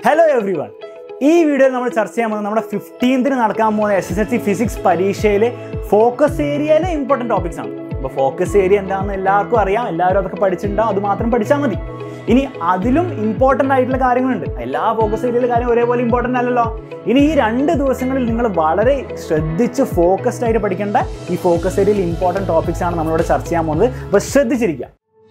hello every one ഈ വീഡിയോയിൽ നമ്മൾ ചർച്ച ചെയ്യാൻ പോകുന്നത് നമ്മുടെ ഫിഫ്റ്റീൻത്തിന് നടക്കാൻ പോകുന്ന S S L C physics പരീക്ഷയിലെ ഫോക്കസ് ഏരിയയിലെ ഇമ്പോർട്ടൻറ്റ് ടോപ്പിക്സ് ആണ് അപ്പോൾ ഫോക്കസ് ഏരിയ എന്താണെന്ന് എല്ലാവർക്കും അറിയാം എല്ലാവരും അതൊക്കെ പഠിച്ചിട്ടുണ്ടാവും അത് മാത്രം പഠിച്ചാൽ മതി ഇനി അതിലും ഇമ്പോർട്ടൻ്റ് ആയിട്ടുള്ള കാര്യങ്ങളുണ്ട് എല്ലാ ഫോക്കസ് ഏരിയയിലെ കാര്യം ഒരേപോലെ ഇമ്പോർട്ടൻ്റ് അല്ലല്ലോ ഇനി ഈ രണ്ട് ദിവസങ്ങളിൽ നിങ്ങൾ വളരെ ശ്രദ്ധിച്ച് ഫോക്കസ്ഡ് ആയിട്ട് പഠിക്കേണ്ട ഈ ഫോക്കസ് ഏരിയയിൽ ഇമ്പോർട്ടൻറ്റ് ടോപ്പിക്സ് ആണ് നമ്മളിവിടെ ചർച്ച ചെയ്യാൻ പോകുന്നത് അപ്പോൾ ശ്രദ്ധിച്ചിരിക്കുക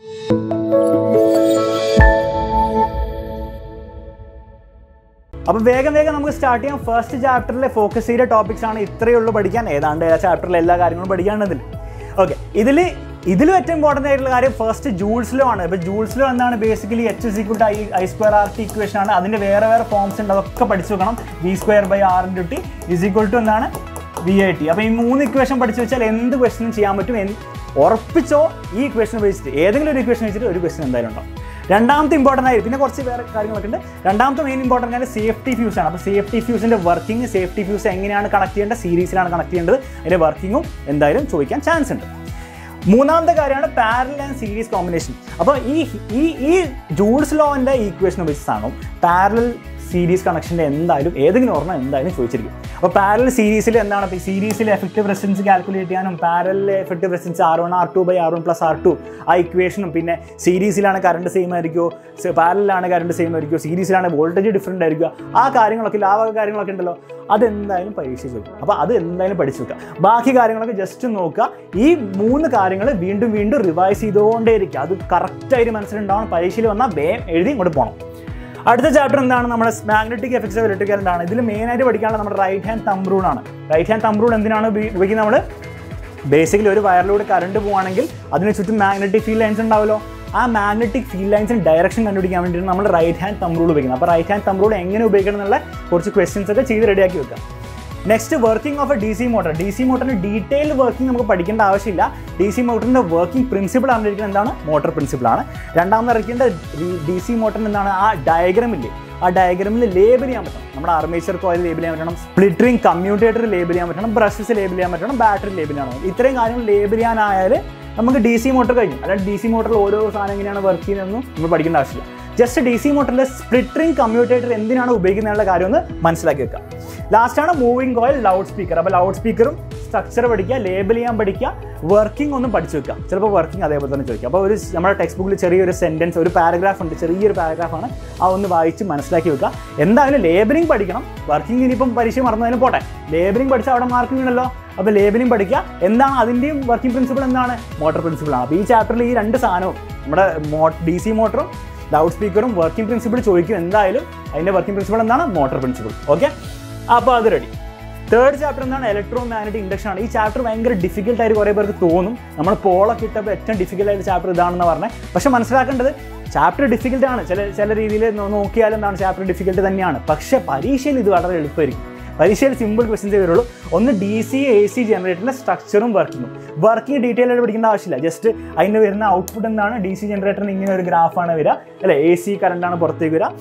അപ്പോൾ വേഗം വേഗം നമുക്ക് സ്റ്റാർട്ട് ചെയ്യാം ഫസ്റ്റ് ചാപ്റ്ററിലെ ഫോക്കസ് ചെയ്ത ടോപ്പിക്സ് ആണ് ഇത്രയേ ഉള്ളൂ പഠിക്കാൻ ഏതാണ്ട് ആ ചാപ്റ്ററിലെ എല്ലാ കാര്യങ്ങളും പഠിക്കാനുള്ളതിൽ ഓക്കെ ഇതിൽ ഇതിലും ഏറ്റവും ഇമ്പോർട്ടൻ്റ് ആയിട്ടുള്ള കാര്യം ഫസ്റ്റ് ജൂൾസ് ലോ ആണ് ഇപ്പോൾ ജൂൾസ് ലോ എന്താണ് basically H is equal to I I square R T equation ആണ് അതിൻ്റെ വേറെ വേറെ ഫോംസ് ഉണ്ട് അതൊക്കെ പഠിച്ചു വെക്കണം V square by R into T is equal to എന്താണ് വി ഐ ടി അപ്പോൾ ഈ മൂന്ന് ഇക്വേഷൻ പഠിച്ചു വെച്ചാൽ എന്ത് ക്വസ്റ്റനും ചെയ്യാൻ പറ്റും എന്ത് ഉറപ്പിച്ചോ ഈ ഇക്വേഷൻ വെച്ചിട്ട് ഏതെങ്കിലും ഒരു ഇക്വേഷൻ വെച്ചിട്ട് ഒരു ക്വസ്റ്റൻ എന്തായാലും ഉണ്ടാവും രണ്ടാമത്തെ ഇമ്പോർട്ടൻ്റ് ആയി പിന്നെ കുറച്ച് വേറെ കാര്യങ്ങളൊക്കെ ഉണ്ട് രണ്ടാമത്തെ മെയിൻ ഇമ്പോർട്ടൻ്റ് കാര്യം സേഫ്റ്റി ഫ്യൂസ് ആണ് അപ്പോൾ സേഫ്റ്റി ഫ്യൂസിൻ്റെ വർക്കിംഗ് സേഫ്റ്റി ഫ്യൂസ് എങ്ങനെയാണ് കണക്ട് ചെയ്യേണ്ടത് സീരീസിലാണ് കണക്ട് ചെയ്യേണ്ടത് അതിൻ്റെ വർക്കിങ്ങും എന്തായാലും ചോദിക്കാൻ ചാൻസ് ഉണ്ട് മൂന്നാമത്തെ കാര്യമാണ് പാരൽ ആൻഡ് സീരീസ് കോമ്പിനേഷൻ അപ്പോൾ ഈ ഈ ഈ ജൂൾസ് ലോൻ്റെ ഈക്വേഷൻ വെച്ചിട്ടാണോ പാരൽ സീരീസ് കണക്ഷൻ്റെ എന്തായാലും ഏതെങ്കിലും ഓർമ്മ എന്തായാലും ചോദിച്ചിരിക്കും അപ്പോൾ പാരൽ സീരീസിൽ എന്താണ് ഇപ്പോൾ സീരീസിൽ എഫക്റ്റീവ് റെസിസ്റ്റൻസ് കാൽക്കുലേറ്റ് ചെയ്യാനും പാരലിലെ effective resistance R one R two by R one plus R two ആ ഇക്വേഷനും പിന്നെ സീരീസിലാണ് കറണ്ട് സെയിം ആയിരിക്കുമോ പാരലിലാണ് കറണ്ട് സെയിം ആയിരിക്കുമോ സീരീസിലാണ് വോൾട്ടേജ് ഡിഫറെൻ്റ് ആയിരിക്കുക ആ കാര്യങ്ങളൊക്കെ ലാഭ കാര്യങ്ങളൊക്കെ ഉണ്ടല്ലോ അതെന്തായാലും പരീക്ഷ ചോദിക്കും അപ്പോൾ അത് എന്തായാലും പഠിച്ചു വെക്കുക ബാക്കി കാര്യങ്ങളൊക്കെ ജസ്റ്റ് നോക്കുക ഈ മൂന്ന് കാര്യങ്ങൾ വീണ്ടും വീണ്ടും റിവൈസ് ചെയ്തുകൊണ്ടേയിരിക്കുക അത് കറക്റ്റായിട്ട് മനസ്സിലുണ്ടാവണം പരീക്ഷയിൽ വന്നാൽ വേഗം എഴുതി ഇങ്ങോട്ട് പോകണം അടുത്ത ചാപ്റ്റർ എന്താണ് നമ്മുടെ magnetic effects of electric current ആണ് ഇതിൽ മെയിനായിട്ട് പഠിക്കാനുള്ള നമ്മുടെ റൈറ്റ് ഹാൻഡ് തമ്പ് റൂൾ ആണ് റൈറ്റ് ഹാൻഡ് തമ്പ് റൂൾ എന്തിനാണ് ഉപയോഗി- ഉപയോഗിക്കുന്നത് നമ്മൾ ബേസിക്കലി ഒരു വയറിലൂടെ കറണ്ട് പോവുകയാണെങ്കിൽ അതിന് ചുറ്റും മാഗ്നറ്റിക് ഫീൽഡ് ലൈൻസ് ഉണ്ടാവുമല്ലോ ആ മാഗ്നറ്റിക് ഫീൽഡ് ലൈൻസിന് ഡയറക്ഷൻ കണ്ടുപിടിക്കാൻ വേണ്ടിയിട്ട് നമ്മൾ റൈറ്റ് ഹാൻഡ് തമ്പ് റൂൾ ഉപയോഗിക്കുന്നത് അപ്പോൾ റൈറ്റ് ഹാൻഡ് തമ്പ് റൂൾ എങ്ങനെ ഉപയോഗിക്കണം എന്നുള്ള കുറച്ച് ക്വസ്റ്റ്യൻസ് ഒക്കെ ചെയ്ത് റെഡിയാക്കി വെക്കാം next working of a D C motor D C മോട്ടറിന് ഡീറ്റെയിൽഡ് വർക്കിംഗ് നമുക്ക് പഠിക്കേണ്ട ആവശ്യമില്ല ഡി സി മോട്ടറിൻ്റെ വർക്കിംഗ് പ്രിൻസിപ്പിൾ അറിഞ്ഞിരിക്കുന്നത് എന്താണ് മോട്ടർ പ്രിൻസിപ്പിളാണ് രണ്ടാമത് അറിയിക്കേണ്ട ഡി സി മോട്ടറിന് എന്താണ് ആ ഡയഗ്രമില്ലേ ആ ഡയഗ്രമിൽ ലേബൽ ചെയ്യാൻ പറ്റണം നമ്മുടെ ആർമേച്ചർ കോയിൽ ലേബൽ ചെയ്യാൻ പറ്റണം സ്പ്ലിറ്ററിംഗ് കമ്മ്യൂട്ടേറ്റർ ലേബൽ ചെയ്യാൻ പറ്റണം ബ്രഷസ് ലേബൽ ചെയ്യാൻ പറ്റണം ബാറ്ററി ലേബൽ ചെയ്യണം ഇത്രയും കാര്യങ്ങൾ ലേബൽ ചെയ്യാനായാൽ നമുക്ക് ഡി സി മോട്ടർ കഴിഞ്ഞു അല്ലാണ്ട് ഡി സി മോട്ടറിൽ ഓരോ സാധനം എങ്ങനെയാണ് വർക്ക് ചെയ്യുന്നതെന്നും നമ്മൾ പഠിക്കേണ്ട ആവശ്യമില്ല ജസ്റ്റ് ഡി സി മോട്ടറിലെ സ്പ്ലിറ്ററിംഗ് കമ്മ്യൂട്ടേറ്റർ എന്തിനാണ് ഉപയോഗിക്കുന്നതിനുള്ള കാര്യം ഒന്ന് മനസ്സിലാക്കി വെക്കുക ലാസ്റ്റാണ് മൂവിംഗ് കോയിൽ ലൗഡ് സ്പീക്കർ അപ്പോൾ ലൗഡ് സ്പീക്കറും സ്ട്രക്ചർ പഠിക്കുക ലേബൽ ചെയ്യാൻ പഠിക്കുക വർക്കിംഗ് ഒന്നും പഠിച്ചു വെക്കുക ചിലപ്പോൾ വർക്കിംഗ് അതേപോലെ തന്നെ ചോദിക്കുക അപ്പോൾ ഒരു നമ്മുടെ ടെക്സ്റ്റ് ബുക്കിൽ ചെറിയൊരു സെൻറ്റൻസ് ഒരു പാരഗ്രാഫ് ഉണ്ട് ചെറിയൊരു പാരഗ്രാഫാണ് ആ ഒന്ന് വായിച്ച് മനസ്സിലാക്കി വെക്കുക എന്തായാലും ലേബലിംഗ് പഠിക്കണം വർക്കിംഗ് ഇനിയിപ്പം പരീക്ഷ മറന്നതിനും പോട്ടെ ലേബലിംഗ് പഠിച്ചാൽ അവിടെ മാർക്ക് വീണല്ലോ അപ്പോൾ ലേബലിംഗ് പഠിക്കുക എന്താണ് അതിൻ്റെയും വർക്കിംഗ് പ്രിൻസിപ്പിൾ എന്താണ് മോട്ടർ പ്രിൻസിപ്പിളാണ് അപ്പോൾ ഈ ചാപ്റ്ററിൽ ഈ രണ്ട് സാധനവും നമ്മുടെ മോ ഡി സി മോട്ടറും ലൗഡ് സ്പീക്കറും വർക്കിംഗ് പ്രിൻസിപ്പിൾ ചോദിക്കും എന്തായാലും അതിൻ്റെ വർക്കിംഗ് പ്രിൻസിപ്പിൾ എന്താണ് മോട്ടർ പ്രിൻസിപ്പിൾ ഓക്കെ അപ്പോൾ അത് റെഡി തേർഡ് ചാപ്റ്റർ എന്താണ് ഇലക്ട്രോ മാഗ്നറ്റിക് ഇൻഡക്ഷൻ ആണ് ഈ ചാപ്റ്റർ ഭയങ്കര ഡിഫിക്കൽട്ട് ആയിട്ട് കുറേ പേർക്ക് തോന്നും നമ്മൾ പോളൊക്കെ ഇട്ടപ്പോൾ ഏറ്റവും ഡിഫിക്കൽട്ട് ആയിട്ട് ചാപ്റ്റർ ഇതാണെന്ന് പറഞ്ഞത് പക്ഷെ മനസ്സിലാക്കേണ്ടത് ചാപ്റ്റർ ഡിഫിക്കൽട്ട് ആണ് ചില ചില രീതിയിൽ നോക്കിയാൽ എന്താണ് ചാപ്റ്റർ ഡിഫിക്കൽട്ട് തന്നെയാണ് പക്ഷേ പരീക്ഷയിൽ ഇത് വളരെ എളുപ്പമായിരിക്കും പരീക്ഷയിൽ സിമ്പിൾ ക്വസ്റ്റ്യൻസേ വരുള്ളൂ ഒന്ന് ഡി സി എ സി ജനറേറ്ററിൻ്റെ സ്ട്രക്ചറും വർക്കിങ്ങും വർക്കിംഗ് ഡീറ്റെയിൽ ആയിട്ട് പഠിക്കേണ്ട ആവശ്യമില്ല ജസ്റ്റ് അതിന് വരുന്ന ഔട്ട്പുട്ട് എന്താണ് ഡി സി ജനറേറ്ററിന് ഇങ്ങനെ ഒരു ഗ്രാഫാണ് വരിക അല്ലെ എ സി കറണ്ടാണ് പുറത്തേക്ക് വരിക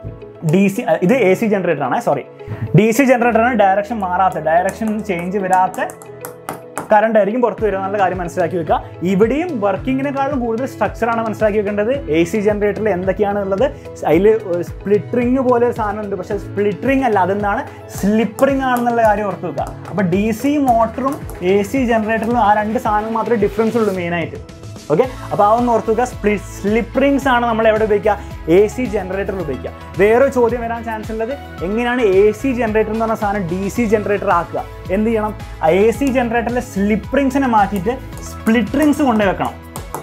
ഡി സി ഇത് എ സി ജനറേറ്റർ ആണ് സോറി ഡി സി ജനറേറ്ററാണ് ഡയറക്ഷൻ മാറാത്ത ഡയറക്ഷൻ ചേഞ്ച് വരാത്ത കറണ്ട് ആയിരിക്കും പുറത്ത് വരിക എന്നുള്ള കാര്യം മനസ്സിലാക്കി വെക്കുക ഇവിടെയും വർക്കിങ്ങിനെക്കാളും കൂടുതൽ സ്ട്രക്ചറാണ് മനസ്സിലാക്കി വെക്കേണ്ടത് എ സി ജനറേറ്ററിൽ എന്തൊക്കെയാണ് ഉള്ളത് അതിൽ സ്പ്ലിറ്ററിങ് പോലെ ഒരു സാധനം ഉണ്ട് പക്ഷേ സ്പ്ലിറ്ററിങ് അല്ല അതെന്താണ് സ്ലിപ്പറിങ് ആണെന്നുള്ള കാര്യം ഓർത്ത് വെക്കുക അപ്പോൾ ഡി സി മോട്ടറും എ സി ജനറേറ്ററിലും ആ രണ്ട് സാധനം മാത്രമേ ഡിഫറൻസ് ഉള്ളൂ മെയിനായിട്ട് ഓക്കെ അപ്പോൾ ആ ഒന്ന് ഓർത്ത് വെക്കുക സ്പ്ലി സ്ലിപ്പറിങ്സ് ആണ് നമ്മൾ എവിടെ ഉപയോഗിക്കുക എ സി ജനറേറ്ററിൽ ഉപയോഗിക്കുക വേറെ ചോദ്യം വരാൻ ചാൻസ് ഉള്ളത് എങ്ങനെയാണ് എ സി ജനറേറ്റർ എന്ന് പറഞ്ഞ സാധനം ഡി സി ജനറേറ്റർ ആക്കുക എന്ത് ചെയ്യണം എ സി ജനറേറ്ററിലെ സ്ലിപ്പറിങ്സിനെ മാറ്റിയിട്ട് സ്പ്ലിറ്ററിങ്സ് കൊണ്ടുപോയി വെക്കണം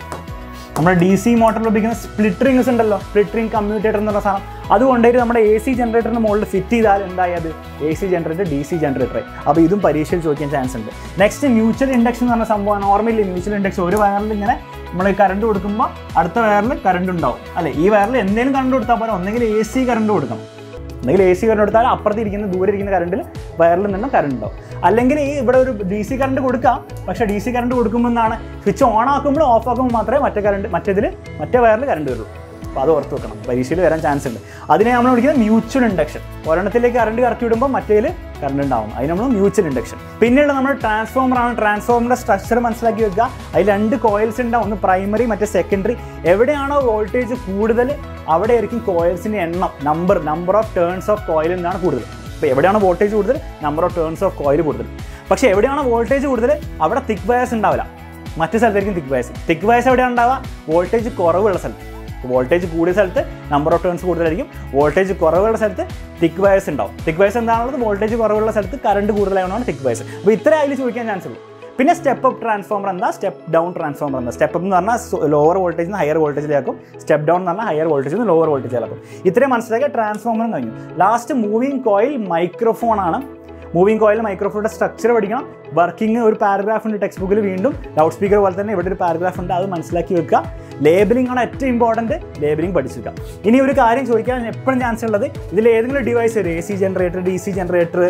നമ്മുടെ ഡി സി മോട്ടറിൽ ഉപയോഗിക്കുന്ന സ്പ്ലിറ്ററിങ്സ് ഉണ്ടല്ലോ സ്പ്ലിറ്ററിംഗ് കമ്മ്യൂട്ടേറ്റർ എന്ന് പറഞ്ഞ സാധനം അത് കൊണ്ടുപോയിട്ട് നമ്മുടെ എ സി ജനറേറ്ററിന് മുകളിൽ ഫിറ്റ് ചെയ്താൽ എന്തായി അത് A C generator D C generator അപ്പോൾ ഇതും പരീക്ഷയിൽ ചോദിക്കാൻ ചാൻസ് ഉണ്ട് നെക്സ്റ്റ് മ്യൂച്വൽ ഇൻഡക്ഷൻ എന്ന് പറഞ്ഞ സംഭവമാണ് ഓർമ്മയില്ലേ മ്യൂച്വൽ ഇൻഡക്ഷൻ ഒരു വയറിൽ ഇങ്ങനെ നമ്മൾ കറണ്ട് കൊടുക്കുമ്പോൾ അടുത്ത വയറിൽ കറണ്ട് ഉണ്ടാവും അല്ലെ ഈ വയറിൽ എന്തെങ്കിലും കറണ്ട് കൊടുത്താൽ പോലെ ഒന്നെങ്കിൽ എ സി കറണ്ട് കൊടുക്കണം ഒന്നെങ്കിൽ എ സി കറണ്ട് കൊടുത്താൽ അപ്പുറത്ത് ഇരിക്കുന്ന ദൂരെ ഇരിക്കുന്ന കറണ്ടിൽ വയറിൽ നിന്ന് കറണ്ട് ഉണ്ടാവും അല്ലെങ്കിൽ ഈ ഇവിടെ ഒരു ഡി സി കറണ്ട് കൊടുക്കാം പക്ഷേ ഡി സി കറണ്ട് കൊടുക്കുമ്പോൾ എന്താണ് സ്വിച്ച് ഓൺ ആക്കുമ്പോൾ ഓഫ് ആക്കുമ്പോൾ മാത്രമേ മറ്റേ കറണ്ട് മറ്റേതിൽ മറ്റേ വയറിൽ കറണ്ട് വരുള്ളൂ അപ്പോൾ അത് ഓർത്ത് വെക്കണം പരീക്ഷയിൽ വരാൻ ചാൻസ് ഉണ്ട് അതിനെ നമ്മൾ വിളിക്കുന്നത് മ്യൂച്വൽ ഇൻഡക്ഷൻ ഒരെണ്ണത്തിലേക്ക് കറണ്ട് കറക്കി വിടുമ്പോൾ മറ്റേതിൽ കറണ്ട് ഉണ്ടാവും അതിന് നമ്മൾ മ്യൂച്വൽ ഇൻഡക്ഷൻ പിന്നെയുള്ള നമ്മുടെ ട്രാൻസ്ഫോമർ ആണ് ട്രാൻസ്ഫോമറിന്റെ സ്ട്രക്ചർ മനസ്സിലാക്കി വെക്കുക അതിൽ രണ്ട് കോയിൽസ് ഉണ്ടാവും ഒന്ന് പ്രൈമറി മറ്റേ സെക്കൻഡറി എവിടെയാണോ വോൾട്ടേജ് കൂടുതൽ അവിടെ ആയിരിക്കും കോയിൽസിന്റെ എണ്ണം number number of turns of coil എന്നാണ് കൂടുതൽ അപ്പോൾ എവിടെയാണോ വോൾട്ടേജ് കൂടുതൽ number of turns of coil കൂടുതൽ പക്ഷേ എവിടെയാണോ വോൾട്ടേജ് കൂടുതൽ അവിടെ തിക്ക് വയർസ് ഉണ്ടാവില്ല മറ്റു സ്ഥലത്തായിരിക്കും തിക്ക് വയർസ് തിക്ക് വയർസ് എവിടെയാണ് ഉണ്ടാവുക വോൾട്ടേജ് കുറവുള്ള സ്ഥലത്ത് വോൾട്ടേജ് കൂടിയ സ്ഥലത്ത് നമ്പർ ഓഫ് ടേൺസ് കൂടുതലായിരിക്കും വോൾട്ടേജ് കുറവുള്ള സ്ഥലത്ത് തിക്ക് വയർസ് ഉണ്ടാവും തിക്ക് വയർസ് എന്താണുള്ളത് വോൾട്ടേജ് കുറവുള്ള സ്ഥലത്ത് കറണ്ട് കൂടുതലായതുകൊണ്ടാണ് തിക്ക് വയർസ് അപ്പോൾ ഇത്ര അതിൽ ചോദിക്കാൻ ചാൻസ് ഉള്ളൂ പിന്നെ സ്റ്റെപ്പ് അപ്പ് ട്രാൻസ്ഫോമർ എന്താ സ്റ്റെപ്പ് ഡൗൺ ട്രാൻസ്ഫോമർ എന്താ സ്റ്റെപ്പ് അപ്പ് എന്ന് പറഞ്ഞാൽ ലോവർ വോൾട്ടേജ് നിന്ന് ഹയർ വോൾട്ടേജിലാക്കും സ്റ്റെപ്പ് ഡൗൺ എന്ന് പറഞ്ഞാൽ ഹയർ വോൾട്ടേജ് നിന്ന് ലോവർ വോൾട്ടേജിലാക്കും ഇത്രയും മനസ്സിലാക്കിയ ട്രാൻസ്ഫോമറും കഴിഞ്ഞു ലാസ്റ്റ് മൂവിങ് കോയിൽ മൈക്രോഫോൺ ആണ് മൂവിങ് കോയിൽ മൈക്രോഫോണിൻ്റെ സ്ട്രക്ചർ പഠിക്കണം വർക്കിംഗ് ഒരു പാരഗ്രാഫ് ഉണ്ട് ടെക്സ്റ്റ് ബുക്കിൽ വീണ്ടും ലൗഡ് സ്പീക്കർ പോലെ തന്നെ ഇവിടെ ഒരു പാരഗ്രാഫ് ഉണ്ട് അത് മനസ്സിലാക്കി വെക്കുക ലേബലിംഗ് ആണ് ഏറ്റവും ഇമ്പോർട്ടൻറ്റ് ലേബലിംഗ് പഠിച്ചു വെക്കുക ഇനി ഒരു കാര്യം ചോദിക്കാൻ എപ്പോഴും ചാൻസ് ഉള്ളത് ഇതിൽ ഏതെങ്കിലും ഡിവൈസ് വരും A C generator D C generator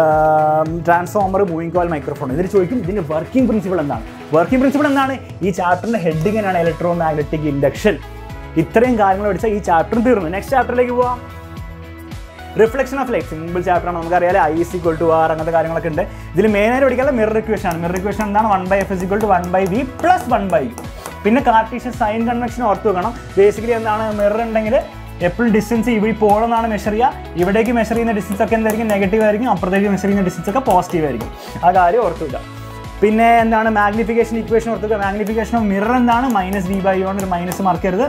transformer moving coil microphone ഇതിൽ ചോദിക്കും ഇതിൻ്റെ വർക്കിംഗ് പ്രിൻസിപ്പിൾ എന്താണ് വർക്കിംഗ് പ്രിൻസിപ്പിൾ എന്താണ് ഈ ചാപ്റ്ററിൻ്റെ ഹെഡിങ്ങാണ് ഇലക്ട്രോ മാഗ്നറ്റിക് ഇൻഡക്ഷൻ ഇത്രയും കാര്യങ്ങൾ പഠിച്ചാൽ ഈ ചാപ്റ്റർ തീർന്നു നെക്സ്റ്റ് ചാപ്റ്ററിലേക്ക് പോവാം reflection of light simple chapter ആണ് നമുക്കറിയാം I is equal to R അങ്ങനത്തെ കാര്യങ്ങളൊക്കെ ഉണ്ട് ഇതിൽ മെയിനായിട്ട് പഠിക്കാനുള്ള മിറർ ഇക്വേഷൻ ആണ് മിറർ ഇക്വേഷൻ എന്താണ് one by F is equal to one by V plus one by പിന്നെ കാർട്ടീഷ്യൻ സൈൻ കൺവെക്ഷൻ ഓർത്ത് വെക്കണം ബേസിക്കലി എന്താണ് മിറർ ഉണ്ടെങ്കിൽ എപ്പോഴും ഡിസ്റ്റൻസ് ഇവിടെ പോളെന്നാണ് മെഷർ ചെയ്യുക ഇവിടേക്ക് മെഷർ ചെയ്യുന്ന ഡിസ്റ്റൻസ് ഒക്കെ എന്തായിരിക്കും നെഗറ്റീവ് ആയിരിക്കും അപ്പുറത്തേക്ക് മെഷർ ചെയ്യുന്ന ഡിസ്റ്റൻസ് ഒക്കെ പോസിറ്റീവ് ആയിരിക്കും ആ കാര്യം ഓർത്ത് വെക്കുക പിന്നെ എന്താണ് മാഗ്നിഫിക്കേഷൻ ഇക്വേഷൻ ഓർത്ത് വെക്കുക മാഗ്നിഫിക്കേഷൻ ഓഫ് മിറർ എന്താണ് മൈനസ് വി ബൈ കൊണ്ട് ഒരു മൈനസ് മാർക്ക് ചെയ്യരുത്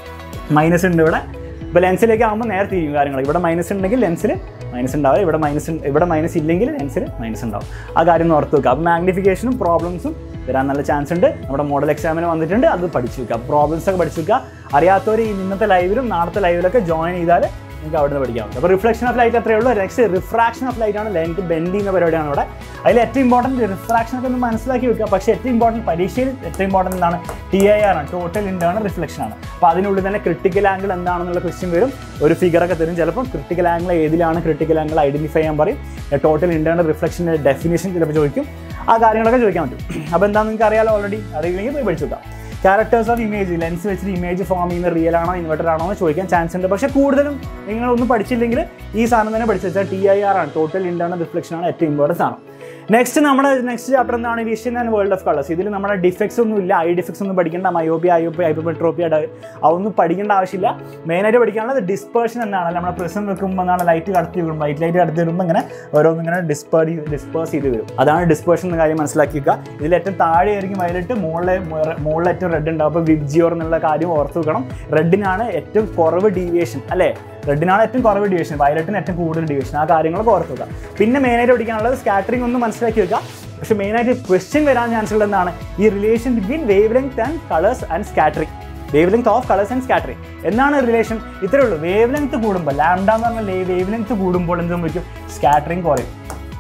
മൈനസ് ഉണ്ട് ഇവിടെ ഇപ്പോൾ ലെൻസിലേക്ക് ആകുമ്പോൾ നേരെ തിരിയും കാര്യങ്ങൾ ഇവിടെ മൈനസ് ഉണ്ടെങ്കിൽ ലെൻസിൽ മൈനസ് ഉണ്ടാവും ഇവിടെ മൈനസ് ഇവിടെ മൈനസ് ഇല്ലെങ്കിൽ ലെൻസിൽ മൈനസ് ഉണ്ടാവും ആ കാര്യം ഒന്ന് ഓർത്ത് വെക്കുക അപ്പോൾ മാഗ്നിഫിക്കേഷനും പ്രോബ്ലംസും വരാൻ നല്ല ചാൻസ് ഉണ്ട് നമ്മുടെ മോഡൽ എക്സാമിന് വന്നിട്ടുണ്ട് അത് പഠിച്ചു വെക്കുക പ്രോബ്ലംസ് ഒക്കെ പഠിച്ചു വെക്കുക അറിയാത്തവർ ഈ ഇന്നത്തെ ലൈവിലും നാളത്തെ ലൈവിലൊക്കെ ജോയിൻ ചെയ്താൽ നിങ്ങൾക്ക് അവിടെ നിന്ന് പഠിക്കാൻ പറ്റും അപ്പോൾ റിഫ്ലക്ഷൻ ഓഫ് ലൈറ്റ് അത്രയേ ഉള്ളൂ നെക്സ്റ്റ് റിഫ്രാക്ഷൻ ഓഫ് ലൈറ്റ് ആണ് ലെൻറ്റ് ബെൻഡ് ചെയ്യുന്ന പരിപാടിയാണ് ഇവിടെ അതിൽ ഏറ്റവും ഇമ്പോർട്ടൻറ്റ് റിഫ്രാക്ഷൻ ഒക്കെ ഒന്ന് മനസ്സിലാക്കി വെക്കുക പക്ഷേ ഏറ്റവും ഇമ്പോർട്ടൻറ്റ് പരീക്ഷയിൽ ഏറ്റവും ഇമ്പോർട്ടൻറ്റ് എന്താണ് ടി ഐ ആർ ആണ് ടോട്ടൽ ഇൻറ്റേർണൽ റിഫ്ലക്ഷൻ ആണ് അപ്പോൾ അതിനുള്ളിൽ തന്നെ ക്രിട്ടിക്കൽ ആംഗിൾ എന്താണെന്നുള്ള ക്വസ്റ്റ്യൻ വരും ഒരു ഫിഗർ ഒക്കെ തരും ചിലപ്പോൾ ക്രിട്ടിക്കൽ ആംഗിൾ ഏതിലാണ് ക്രിട്ടിക്കൽ ആംഗിൾ ഐഡന്റിഫൈ ചെയ്യാൻ പറയും ടോട്ടൽ ഇൻറ്റേർണൽ റിഫ്ലക്ഷൻ്റെ ഡെഫിനേഷൻ ചിലപ്പോൾ ചോദിക്കും ആ കാര്യങ്ങളൊക്കെ ചോദിക്കാൻ പറ്റും അപ്പോൾ എന്താണെന്ന് നിങ്ങൾക്ക് അറിയാലോ ഓൾറെഡി അറിയില്ലെങ്കിൽ പോയി പഠിച്ചു വെക്കാം ക്യാരക്ടേഴ്സ് ഓഫ് ഇമേജ് ലെൻസ് വെച്ചിട്ട് ഇമേജ് ഫോം ചെയ്യുന്ന റിയൽ ആണോ ഇൻവെർട്ടർ ആണോ എന്ന് ചോദിക്കാൻ ചാൻസ് ഉണ്ട് പക്ഷേ കൂടുതലും നിങ്ങളൊന്നും പഠിച്ചില്ലെങ്കിൽ ഈ സാധനം തന്നെ പഠിച്ചു വെച്ചാൽ ടി ഐ ആർ ആണ് ടോട്ടൽ ഇൻറ്റേർണൽ റിഫ്ലക്ഷൻ ആണ് ഏറ്റവും ഇമ്പോർട്ടൻസ് ആണ് നെക്സ്റ്റ് നമ്മുടെ നെക്സ്റ്റ് ചാപ്റ്റർ എന്താണ് vision and world of colours ഇതിൽ നമ്മുടെ ഡിഫക്ട്സ് ഒന്നും ഇല്ല ഐ ഡിഫക്ട്സ് ഒന്നും പഠിക്കേണ്ട മയോപ്പി അയോപ്പി ഹൈപ്പോമെട്രോപ്പി അതൊന്നും പഠിക്കേണ്ട ആവശ്യമില്ല മെയിനായിട്ട് പഠിക്കാനുള്ളത് ഡിസ്പേർഷൻ എന്നാണ് നമ്മുടെ പ്രിസം വെക്കുമ്പോൾ എന്നാണ് ലൈറ്റ് കടത്തി വിടും വൈറ്റ് ലൈറ്റ് കടത്തി വരുമ്പോൾ ഇങ്ങനെ ഓരോന്നും ഇങ്ങനെ ഡിസ്പേർ ഡിസ്പേഴ്സ് ചെയ്ത് വരും അതാണ് ഡിസ്പേർഷൻ എന്ന കാര്യം മനസ്സിലാക്കിക്കുക ഇതിൽ ഏറ്റവും താഴെ ആയിരിക്കും വയലറ്റ് മുകളിലെ മുകളിൽ ഏറ്റവും റെഡ് ഉണ്ടാവും അപ്പോൾ വിബ്ജിയോർ എന്നുള്ള കാര്യം ഓർത്ത് വെക്കണം റെഡിനാണ് ഏറ്റവും കുറവ് ഡീവിയേഷൻ അല്ലേ റെഡിനാണ് ഏറ്റവും കുറവ് ഡിവിഷൻ വയലറ്റിന് ഏറ്റവും കൂടുതൽ ഡിവിഷൻ ആ കാര്യങ്ങളൊക്കെ ഓർത്ത് വെക്കുക പിന്നെ മെയിനായിട്ട് പഠിക്കാനുള്ളത് സ്കാറ്ററിംഗ് ഒന്ന് മനസ്സിലാക്കി വെക്കുക പക്ഷെ മെയിനായിട്ട് ക്വസ്റ്റ്യൻ വരാൻ ചാൻസ് ഉള്ളത് എന്താണ് ഈ relation between wavelength and colours and scattering wavelength of colours and scattering എന്നാണ് റിലേഷൻ ഇത്രേ ഉള്ളൂ വേവ് ലെങ്ത് കൂടുമ്പോൾ ലാംഡ എന്ന് പറഞ്ഞാൽ വേവ് ലെങ്ത് കൂടുമ്പോൾ എന്ത് സംഭവിക്കും സ്കാറ്ററിംഗ് കുറയും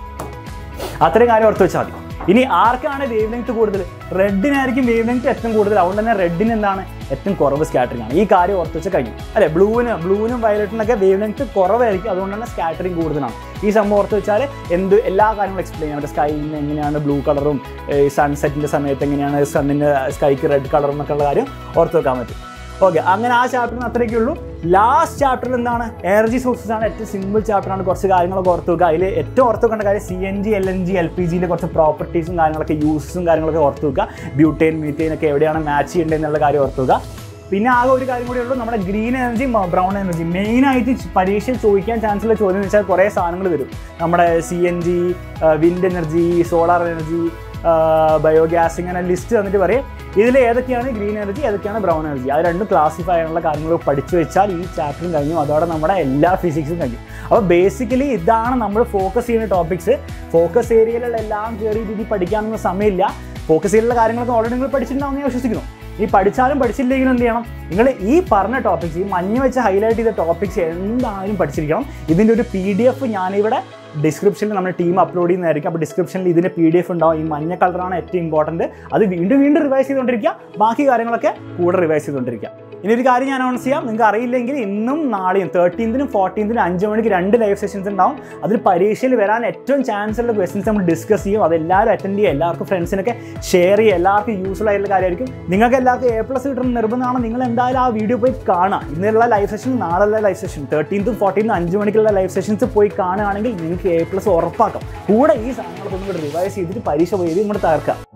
അത്രയും കാര്യം ഓർത്ത് വെച്ചാൽ മതി ഇനി ആർക്കാണ് വേവ് ലെങ്ത് കൂടുതൽ റെഡിനായിരിക്കും വേവ് ലെങ്ത് ഏറ്റവും കൂടുതൽ അതുകൊണ്ട് തന്നെ റെഡിന് എന്താണ് ഏറ്റവും കുറവ് സ്കാറ്ററിംഗ് ആണ് ഈ കാര്യം ഓർത്ത് വെച്ച് കഴിഞ്ഞു അല്ലെ ബ്ലൂവിന് ബ്ലൂവിനും വയലറ്റിനൊക്കെ വേവ് ലെങ്ത് കുറവായിരിക്കും അതുകൊണ്ട് തന്നെ സ്കാറ്ററിംഗ് കൂടുതലാണ് ഈ സംഭവം ഓർത്ത് വെച്ചാൽ എന്ത് എല്ലാ കാര്യങ്ങളും എക്സ്പ്ലെയിൻ ചെയ്യാം മറ്റേ സ്കൈന്ന് എങ്ങനെയാണ് ബ്ലൂ കളറും സൺസെറ്റിൻ്റെ സമയത്ത് എങ്ങനെയാണ് സണ്ണിൻ്റെ സ്കൈക്ക് റെഡ് കളറും എന്നൊക്കെ ഉള്ള കാര്യം ഓർത്ത് വെക്കാൻ പറ്റും ഓക്കെ അങ്ങനെ ആ ചാപ്റ്ററിന് അത്രയൊക്കെ ഉള്ളൂ ലാസ്റ്റ് ചാപ്റ്ററിൽ എന്താണ് എനർജി സോഴ്സസ് ആണ് ഏറ്റവും സിമ്പിൾ ചാപ്റ്ററാണ് കുറച്ച് കാര്യങ്ങളൊക്കെ ഓർത്ത് വെക്കുക അതിൽ ഏറ്റവും ഓർത്ത് വെക്കേണ്ട കാര്യം C N G L N G L P ജിയിലെ കുറച്ച് പ്രോപ്പർട്ടീസും കാര്യങ്ങളൊക്കെ യൂസസും കാര്യങ്ങളൊക്കെ ഓർത്ത് വെക്കുക ബ്യൂട്ടൈൻ മീറ്റൈൻ ഒക്കെ എവിടെയാണ് മാച്ച് ചെയ്യേണ്ടത് എന്നുള്ള കാര്യം ഓർത്ത് വെക്കുക പിന്നെ ആകെ ഒരു കാര്യം കൂടി ഉള്ളൂ നമ്മുടെ ഗ്രീൻ എനർജി ബ്രൗൺ എനർജി മെയിനായിട്ട് പരീക്ഷയിൽ ചോദിക്കാൻ ചാൻസ് ഉള്ള ചോദ്യം എന്ന് വെച്ചാൽ കുറേ സാധനങ്ങൾ വരും നമ്മുടെ C N G wind energy solar energy biogas ഇങ്ങനെ ലിസ്റ്റ് തന്നിട്ട് പറയും ഇതിൽ ഏതൊക്കെയാണ് ഗ്രീൻ എനർജി ഏതൊക്കെയാണ് ബ്രൗൺ എനർജി അത് രണ്ടും ക്ലാസിഫൈ ചെയ്യാനുള്ള കാര്യങ്ങൾ പഠിച്ചു വെച്ചാൽ ഈ ചാപ്റ്ററും കഴിഞ്ഞു അതോടെ നമ്മുടെ എല്ലാ ഫിസിക്സും കഴിഞ്ഞു അപ്പോൾ ബേസിക്കലി ഇതാണ് നമ്മൾ ഫോക്കസ് ചെയ്യുന്ന ടോപ്പിക്സ് ഫോക്കസ് ഏരിയയിലുള്ള എല്ലാം കയറി ഇനി പഠിക്കാനൊന്നും സമയമില്ല ഫോക്കസ് ഏരിയയിലുള്ള കാര്യങ്ങളൊക്കെ ഓൾറെഡി നിങ്ങൾ പഠിച്ചിട്ടുണ്ടാവും ഞാൻ വിശ്വസിക്കുന്നു ഈ പഠിച്ചാലും പഠിച്ചില്ലെങ്കിലും എന്ത് ചെയ്യണം നിങ്ങൾ ഈ പറഞ്ഞ ടോപ്പിക്സ് ഈ മഞ്ഞ വെച്ച് ഹൈലൈറ്റ് ചെയ്ത ടോപ്പിക്സ് എന്തായാലും പഠിച്ചിരിക്കണം ഇതിൻ്റെ ഒരു പി ഡി എഫ് ഞാനിവിടെ ഡിസ്ക്രിപ്ഷനിൽ നമ്മുടെ ടീം അപ്ലോഡ് ചെയ്യുന്നതായിരിക്കും അപ്പോൾ ഡിസ്ക്രിപ്ഷനിൽ ഇതിൻ്റെ പി ഡി എഫ് ഉണ്ടാവും ഈ മഞ്ഞ കളറാണ് ഏറ്റവും ഇമ്പോർട്ടൻറ്റ് അത് വീണ്ടും വീണ്ടും റിവൈസ് ചെയ്തുകൊണ്ടിരിക്കുക ബാക്കി കാര്യങ്ങളൊക്കെ കൂടെ റിവൈസ് ചെയ്തുകൊണ്ടിരിക്കുക ഇനി ഒരു കാര്യം ഞാൻ അനൗൺസ് ചെയ്യാം നിങ്ങൾക്ക് അറിയില്ലെങ്കിൽ ഇന്നും നാളെയും തേർട്ടീൻത്തിനും ഫോർട്ടീൻത്തിനും അഞ്ച് മണിക്ക് രണ്ട് ലൈവ് സെഷൻസ് ഉണ്ടാവും അതിൽ പരീക്ഷയിൽ വരാൻ ഏറ്റവും ചാൻസ് ഉള്ള ക്വസ്റ്റ്യൻസ് നമ്മൾ ഡിസ്കസ് ചെയ്യും അത് എല്ലാവരും അറ്റൻഡ് ചെയ്യുക എല്ലാവർക്കും ഫ്രണ്ട്സിനൊക്കെ ഷെയർ ചെയ്യുക എല്ലാവർക്കും യൂസ്ഫുൾ ആയിട്ടുള്ള കാര്യമായിരിക്കും നിങ്ങൾക്ക് എല്ലാവർക്കും എ പ്ലസ് കിട്ടുന്ന നിർബന്ധമാണ് നിങ്ങൾ എന്തായാലും ആ വീഡിയോ പോയി കാണുക ഇന്നുള്ള ലൈവ് സെഷൻ നാളെ ലൈവ് സെഷൻ തേർട്ടീൻത്തും ഫോർട്ടീനും അഞ്ച് മണിക്കുള്ള ലൈവ് സെഷൻസ് പോയി കാണുകയാണെങ്കിൽ നിങ്ങൾക്ക് എ പ്ലസ് ഉറപ്പാക്കാം കൂടെ ഈ സാധനങ്ങളൊക്കെ ഒന്നും കൂടെ റിവൈസ് ചെയ്തിട്ട് പരീക്ഷ പോയി ഇങ്ങോട്ട് തകർക്കാം